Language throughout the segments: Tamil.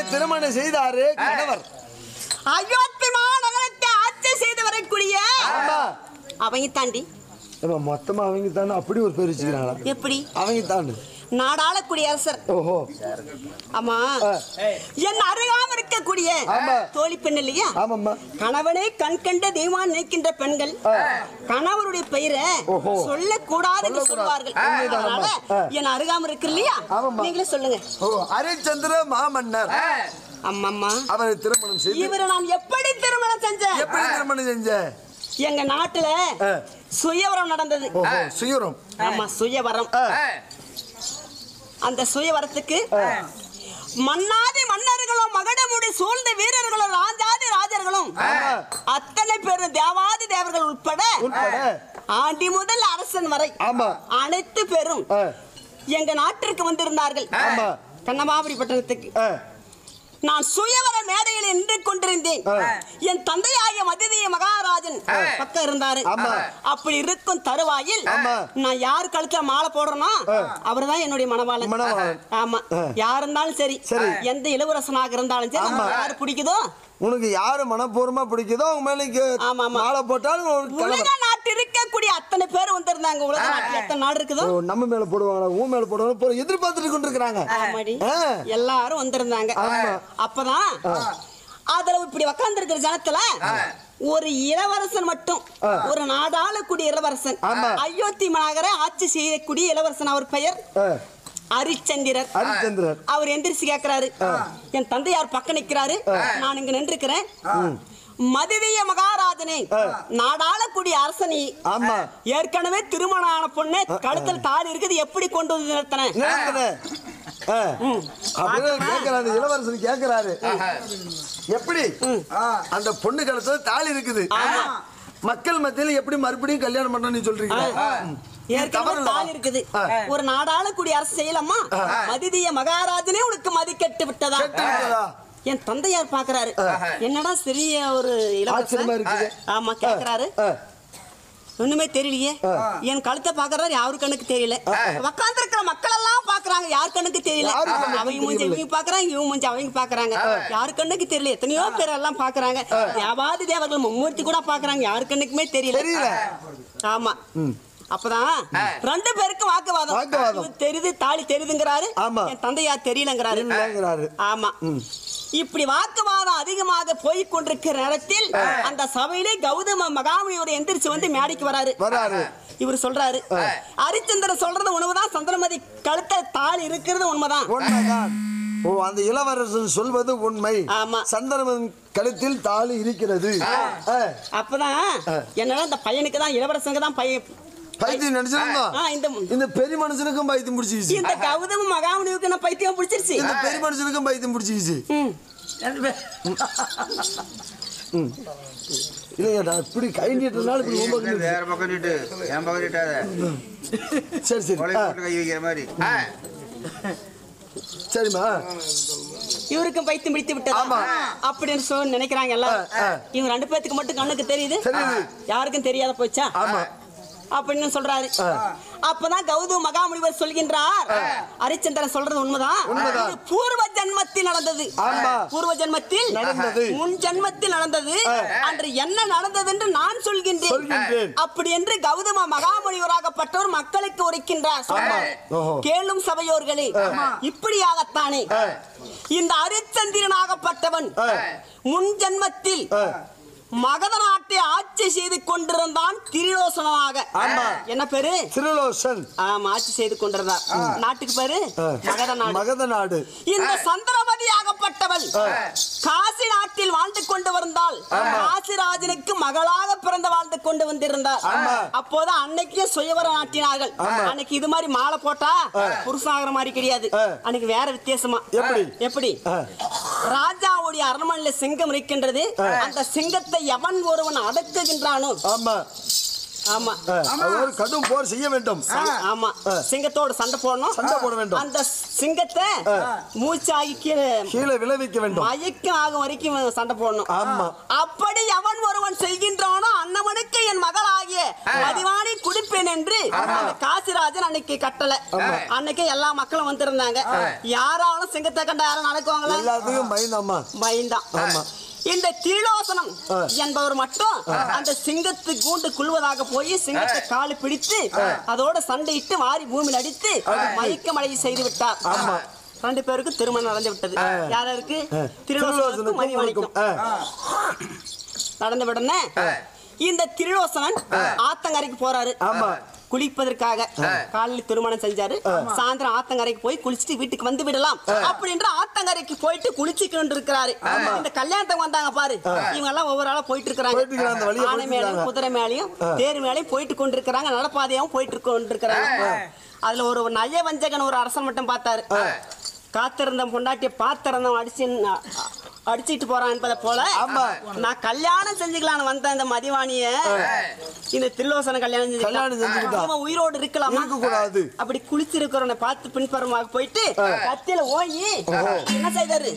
திருமணம் செய்தாரு கணவர் அயோத்தி மாநகரத்தை ஆட்சி செய்து வரக்கூடிய ஆமா அவங்க தாண்டி ஏம்மா, மொத்தமா அவங்க தானே அப்படி ஒரு பேர் வச்சுக்கிறாங்களா எப்படி அவங்க தானே நாடாளக்கூடிய அரசர் ஓஹோ ஆமா ஆ. என் அருகாம இருக்கக்கூடிய ஆமா. தோழி பெண் இல்லையா ஆமாம்மா கணவனே கண் கண்ட தெய்வான் நினைக்கின்ற பெண்கள் கணவருடைய பெயரை ஓஹோ. சொல்லக்கூடாது என்று சொல்லக்கூடாது. சொல்வார்கள் அதனால ஆ. என் அருகாம இருக்கு இல்லையா ஆமாம்மா. நீங்களே சொல்லுங்க ஓ ஹரிச்சந்திர மாமன்னர் அம்மம்மா அவரை திருமணம் செய்து இவரை நான் எப்படி திருமணம் செஞ்சேன் எப்படி திருமணம் செஞ்ச எங்க நாட்டுல ஆ. சுயவரம் நடந்தது ஓஹோ சுயரம் ஆமா சுயவரம் ஆ. அந்த சுயவரத்துக்கு மன்னாதி மன்னர்களும் மகடமுடி சூழ்ந்த வீரர்களும் ராஜாதி ராஜர்களும் ஆமா. அத்தனை பேரும் தேவாதி தேவர்கள் உட்பட உட்பட ஆண்டி முதல் அரசன் வரை ஆமா அனைத்து பேரும் ஆ. எங்க நாட்டிற்கு வந்திருந்தார்கள் ஆமா. கண்ணமாபுரி பட்டணத்துக்கு ஆ. நான் சுயவர மேடையில் நின்று கொண்டிருந்தேன் ஆ. என் தந்தையாகிய மதிதிய மகாராஜன் பக்கம் இருந்தாரு ஆமா. அப்படி இருக்கும் தருவாயில் ஆமா. நான் யார் கழுத்துல மாலை போடுறேனோ அவர்தான் என்னுடைய மணவாளன் மணவாளன். ஆமா ஆ. யார் இருந்தாலும் சரி சரி. எந்த இளவரசனாக இருந்தாலும் சரி ஆமா. யார் பிடிக்குதோ உனக்கு யாரு மனப்பூர்வமா பிடிக்குதோ அவங்க மேல இங்க ஆமா, ஆமா. மாலை போட்டாலும் ஒரு உலக கணவர் நாட்டு இருக்கக்கூடிய அத்தனை பேர் வந்திருந்தாங்க உலக நாட்டுல எத்தனை நாடு இருக்குதோ ஓ, நம்ம மேல போடுவாங்களா உன் மேல போடுவாங்க போற எதிர்பார்த்துட்டு கொண்டு இருக்கிறாங்க ஆமாடி ஆ. எல்லாரும் வந்திருந்தாங்க ஆமா. அப்பதான் அதுல இப்படி உக்காந்து இருக்கிற ஜனத்துல ஒரு இளவரசன் மட்டும் ஒரு நாடாளக்கூடிய இளவரசன் ஆமா. அயோத்தி நகரை ஆட்சி செய்யக்கூடிய இளவரசன் அவர் பெயர் ஆ. ஹரிச்சந்திரர் ஹரிச்சந்திரர் அவர் எந்திரிச்சு கேக்குறாரு என் தந்தையார் பக்கம் நிக்கிறாரு நான் இங்க நின்றுக்கிறேன் மதுவிய மகாராஜனே நாடாளக்கூடிய அரசனி ஆமா ஏற்கனவே திருமணம் ஆன பொண்ணு கழுத்தில் தாலி இருக்குது எப்படி கொண்டு வந்து நிறுத்தின நினைக்கிறேன். ஆ. அப்படின்னு கேக்குறாரு இளவரசன் கேக்குறாரு எப்படி அந்த பொண்ணு கழுத்துல தாலி இருக்குது மக்கள் மத்தியில எப்படி மறுபடியும் கல்யாணம் பண்ண நீ சொல்றீங்க ஏற்கனவே தவறு இல்ல. தாலி இருக்குது ஆ. ஒரு நாடாளக்கூடிய அரசு செய்யலாமா மதிதிய மகாராஜனே உனக்கு மதி கட்டு விட்டதா கெட்டு விட்டதா? என் தந்தையார் பாக்குறாரு என்னடா சிறிய ஒரு ஆச்சரியமா இளவரசன் இருக்குது. ஆமா கேக்குறாரு ஆ. ஒண்ணுமே தெரியலையே என் கழுத்தை பாக்குறாரு யாரு கண்ணுக்கு தெரியல உட்கார்ந்து இருக்கிற மக்கள் எல்லாம் பாக்குறாங்க யார் கண்ணுக்கு தெரியல யாரு கண்ணுக்கு அவங்க மூஞ்சி தெரியல? இவங்க பாக்குறாங்க இவங்க மூஞ்சி அவங்க பாக்குறாங்க யாரு கண்ணுக்கு தெரியல எத்தனையோ பேர் எல்லாம் பாக்குறாங்க தேவாதி தேவர்கள் மும்மூர்த்தி கூட பாக்குறாங்க யாரு கண்ணுக்குமே தெரியல தெரியல. ஆமா அப்பதான் ரெண்டு பேருக்கு வாக்குவாதம் வாக்குவாதம். இவர் தெரியுது தாலி தெரியுதுங்கிறாரு ஆமா. என் தந்தையார் தெரியலங்கிறாரு தெரியலங்கிறாரு. ஆமா இப்படி வாக்குவாதம் அதிகமாக போய் கொண்டிருக்கிற நேரத்தில் அந்த சபையிலே கௌதம மகாமுனிவர் எந்திரிச்சு வந்து மேடைக்கு வராரு வராரு. இவர் சொல்றாரு ஹரிச்சந்திரன் சொல்றது உண்மைதான் சந்திரமதி கழுத்த தாலி இருக்கிறது உண்மைதான் உண்மைதான் ஓ அந்த இளவரசன் சொல்வது உண்மை ஆமா. சந்திரமன் கழுத்தில் தாலி இருக்கிறது ஆ. அப்பதான் என்னன்னா இந்த பையனுக்கு தான் இளவரசனுக்கு தான் பையன் பைத்தியம் நினைச்சிருந்தோம் ஆ, இந்த இந்த பெரிய மனுஷனுக்கும் பைத்தியம் பிடிச்சிச்சு இந்த கௌதம மகாமுனிவுக்கு என்ன பைத்தியம் பிடிச்சிருச்சு இந்த பெரிய மனுஷனுக்கும் பைத்தியம் பிடிச்சிச்சு ம். இல்லையா இப்படி கை நீட்டனால இப்படி ரொம்ப கை நீட்டு. வேற பக்கம் நீட்டு என் பக்கம் நீட்டாத சரி சரி கொலை ஆ, போட்டு கை வைக்கிற மாதிரி சரிம்மா இவருக்கும் பைத்தியம் பிடித்து விட்டது ஆமா. அப்படின்னு சொல்லி நினைக்கிறாங்க எல்லாம் ஆ, ஆ. இவங்க ரெண்டு பேத்துக்கு மட்டும் கண்ணுக்கு தெரியுது தெரியுது. யாருக்கும் தெரியாத போச்சா ஆமா அப்படின்னு சொல்றாரு அப்பதான் கௌதம் மகாமுனிவர் சொல்கின்றார் ஹரிச்சந்திரன் சொல்றது உண்மைதான் உண்மைதான். இது பூர்வ ஜென்மத்தில் நடந்தது ஆமா. பூர்வ ஜென்மத்தில் நடந்தது. முன் ஜென்மத்தில் நடந்தது அன்று என்ன நடந்தது என்று நான் சொல்கின்றேன் சொல்கின்றேன். அப்படி என்று கௌதம மகாமுனிவராகப்பட்டவர் மக்களுக்கு உரைக்கின்றார் சொல்றாரு. ஓஹோ. கேளும் சபையோர்களே இப்படியாகத்தானே இந்த ஹரிச்சந்திரனாகப்பட்டவன் முன் ஜென்மத்தில் மகத நாட்டை ஆட்சி செய்து கொண்டிருந்தான் திரிலோசனமாக ஆமா. என்ன பேரு திருலோசன் ஆமா ஆட்சி செய்து கொண்டிருந்தார் நாட்டுக்கு பேரு மகத நாடு மகத நாடு இந்த சந்திரமதி ஆகப்பட்டவள் காசி நாட்டில் வாழ்ந்து கொண்டு வந்தால் காசிராஜனுக்கு மகளாக பிறந்து வாழ்ந்து கொண்டு வந்திருந்தார் அப்போது அன்னைக்கே சுயவரம் நாட்டினார்கள் அன்னைக்கு இது மாதிரி மாலை போட்டா புருஷாகிற மாதிரி கிடையாது அன்னைக்கு வேற வித்தியாசமா எப்படி? எப்படி ராஜாவுடைய அரண்மனையில சிங்கம் இருக்கின்றது அந்த சிங்கத்தை எவன் ஒருவன் அடக்குகின்றானோ ஆமா ஆமா ஒரு கடும் போர் செய்ய வேண்டும் ஆமா சிங்கத்தோட சண்டை போடணும் சண்டை போட வேண்டும். அந்த சிங்கத்தை மூச்சாகி கீழே கீழே விளைவிக்க வேண்டும் மயக்கம் ஆகும் வரைக்கும் சண்டை போடணும் ஆமா அப்படி எவன் ஒருவன் செய்கின்றானோ அன்னவனுக்கு என் மகளாகிய மதிவாணி குடிப்பேன் என்று அந்த காசிராஜன் அன்னைக்கு கட்டளை அன்னைக்கு எல்லா மக்களும் வந்திருந்தாங்க யாராலும் சிங்கத்தை கண்ட யாரும் நடக்குவாங்களா எல்லாத்துக்கும் பயந்தாம்மா பயந்தான் ஆமா. இந்த தீலோசனம் என்பவர் மட்டும் அந்த சிங்கத்து கூண்டு குழுவதாக போய் சிங்கத்தை காலு பிடித்து அதோட சண்டையிட்டு வாரி பூமியில் அடித்து மயக்கமடைய செய்து விட்டார் ஆமா. ரெண்டு பேருக்கும் திருமணம் நடந்து விட்டது யாருக்கு திருலோசனுக்கும் திருலோசனுக்கும் மதிவாணிக்கும் நடந்த உடனே இந்த திருலோசனன் ஆத்தங்கரைக்கு போறாரு ஆமா. குளிப்பதற்காக காலையில் திருமணம் செஞ்சாரு சாயந்தரம் ஆத்தங்கரைக்கு போய் குளிச்சுட்டு வீட்டுக்கு வந்து விடலாம் அப்படின்ற ஆத்தங்கரைக்கு போயிட்டு குளிச்சுக்கிட்டு இருக்கிறாரு இந்த கல்யாணத்துக்கு வந்தாங்க பாரு இவங்க எல்லாம் ஒவ்வொரு ஆளா போயிட்டு போயிட்டு இருக்கிறாங்க, அந்த வழியா இருக்காங்க ஆனை மேலையும் போயிட்டு குதிரை மேலையும் தேர் மேலையும் போயிட்டு கொண்டு இருக்கிறாங்க நடப்பாதையாவும் போயிட்டு கொண்டு இருக்கிறாங்க அதுல ஒரு நய வஞ்சகன் ஒரு அரசன் மட்டும் பார்த்தாரு காத்திருந்த பொண்டாட்டிய பாத்திருந்தவன் அடிச்சு அடிச்சிட்டு போறான் என்பதை போல ஆமா. நான் கல்யாணம் செஞ்சுக்கலாம்னு வந்த இந்த மதிவாணிய இந்த தில்லோசன கல்யாணம் கல்யாணம் செஞ்சுக்கிட்டா. இவன் உயிரோடு இருக்கலாமா இருக்கக்கூடாது. அப்படி குளிச்சிருக்கிறவனை பார்த்து பின்புறமாக போயிட்டு கத்தியில ஓங்கி என்ன செய்தாரு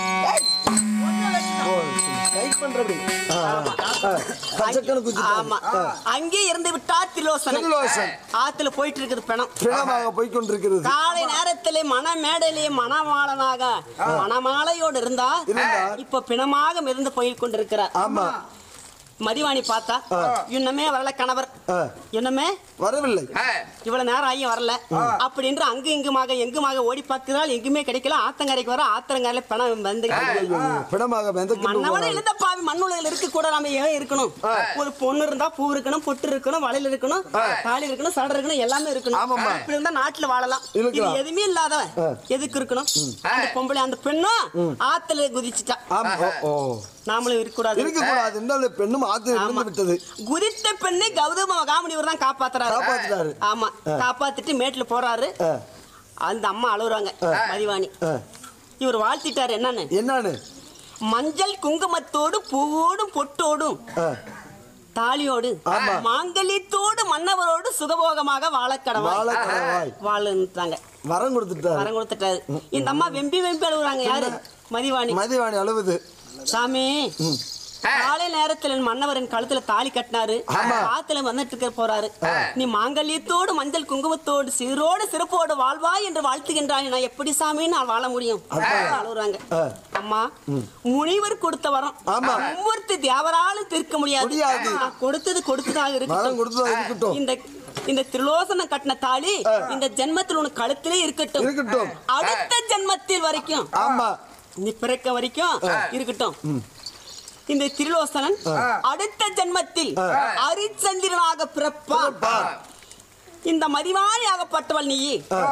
கைட் பண்றபடி கச்சக்கனு குச்சிட்டாங்க ஆமா அங்கே இருந்து விட்டா திலோசன திலோசன். ஆத்துல போயிட்டு இருக்குது பிணம் பிணமாக போய்க்கொண்டிருக்கிறது காலை நேரத்திலே மணமேடையிலே மணவாளனாக மணமாலையோடு இருந்தா இருந்தா. இப்ப பிணமாக மிதந்து போய் கொண்டிருக்கிறார் ஆமா மதிவாணி பார்த்தா இன்னமே வரல கணவர் ஆ. இன்னமே வரவில்லை இவ்வளவு நேரம் ஆகியும் வரல அப்படின்ற அங்கு இங்குமாக எங்குமாக ஓடி பார்க்கிறாள் எங்குமே கிடைக்கல ஆத்தங்கரைக்கு வர ஆத்தங்கரையில பணம் வந்து பிணமாக மிதக்கிட்டு மன்னவன போறாங்க. எழுந்த பாவி மண்ணுலகில் இருக்க கூட நம்ம ஏன் இருக்கணும் ஒரு பொண்ணு இருந்தா பூ இருக்கணும் பொட்டு இருக்கணும் வளையல் இருக்கணும் தாலி இருக்கணும் சடை இருக்கணும் எல்லாமே இருக்கணும் ஆமாம்மா. இப்படி இருந்தா நாட்டுல வாழலாம் இது இருக்கலாம். எதுவுமே இல்லாதவன் எதுக்கு இருக்கணும் அந்த பொம்பளை அந்த பெண்ணும் ஆத்துல குதிச்சுட்டா ஆமா ஓ, ஓ நாமளும் இருக்கக்கூடாது இருக்கக்கூடாது என்று அந்த பெண்ணும் ஆத்து இருந்து விட்டது குதித்த பெண்ணை கௌதம மகாமுனிவர் தான் காப்பாத்துறாரு காப்பாத்துறாரு. ஆமா காப்பாத்திட்டு மேட்டுல போறாரு ஆ. அந்த அம்மா அழுகுறாங்க மதிவாணி ஆ. இவர் வாழ்த்திட்டாரு என்னன்னு என்னன்னு மஞ்சள் குங்குமத்தோடு பூவோடும் பொட்டோடும் ஆ. தாலியோடு ஆமா. மாங்கல்யத்தோடு மன்னவரோடு சுகபோகமாக வாழக்கடவாய் வாழ கடவாய் வாழுன்றாங்க வரம் கொடுத்துட்டாரு வரம் கொடுத்துட்டாரு இந்த அம்மா வெம்பி வெம்பி அழுகுறாங்க யாரு மதிவாணி மதிவாணி அழுவுது சாமி காலை நேரத்துல மன்னவரின் கழுத்துல தாலி கட்டினாரு ஆத்துல வந்துட்டு இருக்க போறாரு நீ மாங்கல்யத்தோடு மஞ்சள் குங்குமத்தோடு சீரோடு சிறப்போடு வாழ்வாய் என்று வாழ்த்துகின்றாய் நான் எப்படி சாமி நான் வாழ முடியும் அழுகுறாங்க அம்மா முனிவர் கொடுத்த வரம் ஆமா. மும்மூர்த்தி தேவராலும் தீர்க்க முடியாது முடியாது. நான் கொடுத்தது கொடுத்ததாக வரம் இருக்கட்டும் கொடுத்ததா இருக்கட்டும் இந்த இந்த திரிலோசனம் கட்டின தாலி இந்த ஜென்மத்தில் உனக்கு கழுத்திலே இருக்கட்டும் இருக்கட்டும். அடுத்த ஜென்மத்தில் வரைக்கும் ஆமா நீ பிறக்க வரைக்கும் இருக்கட்டும் இந்த திரிலோசனன் அடுத்த ஜென்மத்தில் அரிச்சந்திரனாக பிறப்பான் இந்த மதிவாணி ஆகப்பட்டவள் நீ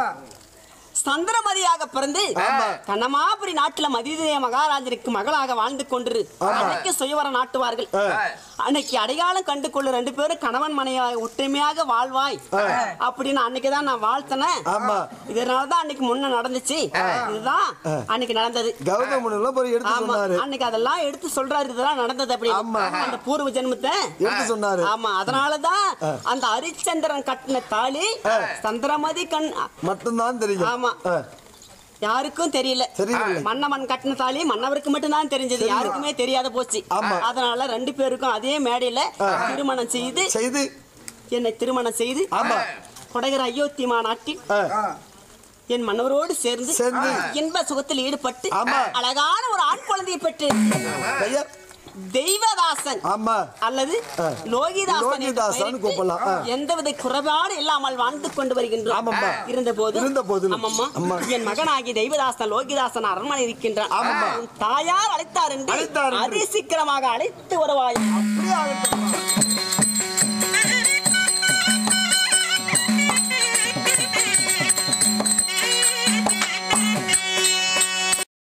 சந்திரமதியாக பிறந்து கண்ணமாபுரி நாட்டுல மதிதேய மகாராஜனுக்கு மகளாக வாழ்ந்து கொண்டிரு அன்னைக்கு சுயவர நாட்டுவார்கள் அன்னைக்கு அடையாளம் கண்டு கொள்ளு ரெண்டு பேரும் கணவன் மனைவியாக ஒற்றுமையாக வாழ்வாய் அப்படின்னு அன்னைக்குதான் நான் வாழ்த்தினேன் ஆமா இதனாலதான் அன்னைக்கு முன்ன நடந்துச்சு இதுதான் அன்னைக்கு நடந்தது கௌதமனில போய் எடுத்து ஆமா சொன்னாரு அன்னைக்கு அதெல்லாம் எடுத்து சொல்றாரு இதெல்லாம் நடந்தது அப்படி ஆமா. அந்த பூர்வ ஜென்மத்தை எடுத்து சொன்னாரு ஆமா அதனாலதான் அந்த ஹரிச்சந்திரன் கட்டின தாலி சந்திரமதி கண் மட்டும்தான் தெரியும் ஆமா. ஆ. யாருக்கும் தெரியல தெரியவில்லை. மன்னவன் கட்டின தாலி மன்னவருக்கு மட்டும்தான் தெரிஞ்சது யாருக்குமே தெரியாத போச்சு ஆமா. அதனால ரெண்டு பேருக்கும் அதே மேடையில திருமணம் செய்து செய்து என்னை திருமணம் செய்து ஆமா. கொடகர அயோத்தி மாநாட்டில் ஆ. என் மன்னவரோடு சேர்ந்து சேர்ந்து. இன்ப சுகத்தில் ஈடுபட்டு ஆமா. அழகான ஒரு ஆண் குழந்தையை பெற்று பெயர் தெய்வதாசன் ஆமா அல்லது லோகிதாசன் என்று லோகிதாசன் பெயரிட்டு கூப்பிடலாம். ஆ. எந்தவித குறைபாடு இல்லாமல் வாழ்ந்து கொண்டு வருகின்றோம் ஆமாம்மா. இருந்த போது இருந்த போதிலும். ஆமாம்மா அம்மா. என் மகனாகி தெய்வதாசன் லோகிதாசன் அரண்மனை இருக்கின்றான் ஆமாம்மா. உன் தாயார் அழைத்தார் என்று அழைத்தார் என்று. அதி சீக்கிரமாக அழைத்து வருவாய் அப்படியே ஆகட்டும்.